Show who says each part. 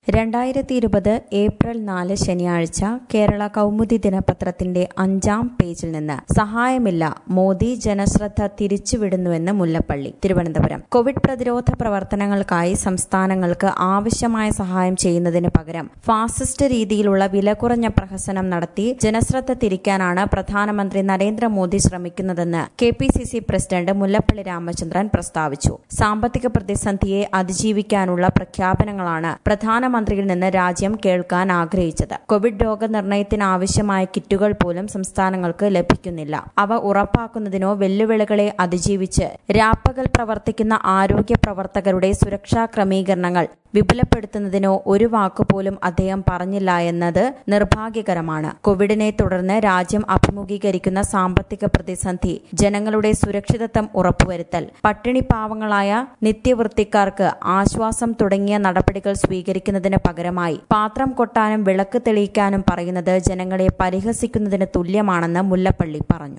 Speaker 1: രണ്ടായിരത്തി ഇരുപത് ഏപ്രിൽ നാല് ശനിയാഴ്ച കേരള കൗമുദി ദിനപത്രത്തിന്റെ അഞ്ചാം പേജിൽ നിന്ന് സഹായമില്ല മോദി ജനശ്രദ്ധ തിരിച്ചുവിടുന്നുവെന്ന് മുല്ലപ്പള്ളി തിരുവനന്തപുരം കോവിഡ് പ്രതിരോധ പ്രവർത്തനങ്ങൾക്കായി സംസ്ഥാനങ്ങൾക്ക് ആവശ്യമായ സഹായം ചെയ്യുന്നതിന് പകരം ഫാസിസ്റ്റ് രീതിയിലുള്ള വില കുറഞ്ഞ പ്രഹസനം നടത്തി ജനശ്രദ്ധ തിരിക്കാനാണ് പ്രധാനമന്ത്രി നരേന്ദ്രമോദി ശ്രമിക്കുന്നതെന്ന് K P C C president Mullappally Ramachandran പ്രസ്താവിച്ചു സാമ്പത്തിക പ്രതിസന്ധിയെ അതിജീവിക്കാനുള്ള പ്രഖ്യാപനങ്ങളാണ് പ്രധാനമന്ത്രിയിൽ നിന്ന് രാജ്യം കേൾക്കാൻ ആഗ്രഹിച്ചത് കോവിഡ് രോഗനിർണയത്തിനാവശ്യമായ കിറ്റുകൾ പോലും സംസ്ഥാനങ്ങൾക്ക് ലഭിക്കുന്നില്ല അവ ഉറപ്പാക്കുന്നതിനോ വെല്ലുവിളികളെ അതിജീവിച്ച് രാപ്പകൽ പ്രവർത്തിക്കുന്ന ആരോഗ്യ പ്രവർത്തകരുടെ സുരക്ഷാ ക്രമീകരണങ്ങൾ വിപുലപ്പെടുത്തുന്നതിനോ ഒരു വാക്കുപോലും അദ്ദേഹം പറഞ്ഞില്ല എന്നത് നിർഭാഗ്യകരമാണ് കോവിഡിനെ തുടർന്ന് രാജ്യം അഭിമുഖീകരിക്കുന്ന സാമ്പത്തിക പ്രതിസന്ധി ജനങ്ങളുടെ സുരക്ഷിതത്വം ഉറപ്പുവരുത്തൽ പട്ടിണി പാവങ്ങളായ നിത്യവൃത്തിക്കാർക്ക് ആശ്വാസം തുടങ്ങിയ നടപടികൾ സ്വീകരിക്കുന്നതിന് പകരമായി പാത്രം കൊട്ടാനും വിളക്ക് തെളിയിക്കാനും പറയുന്നത് ജനങ്ങളെ പരിഹസിക്കുന്നതിന് തുല്യമാണെന്ന് മുല്ലപ്പള്ളി പറഞ്ഞു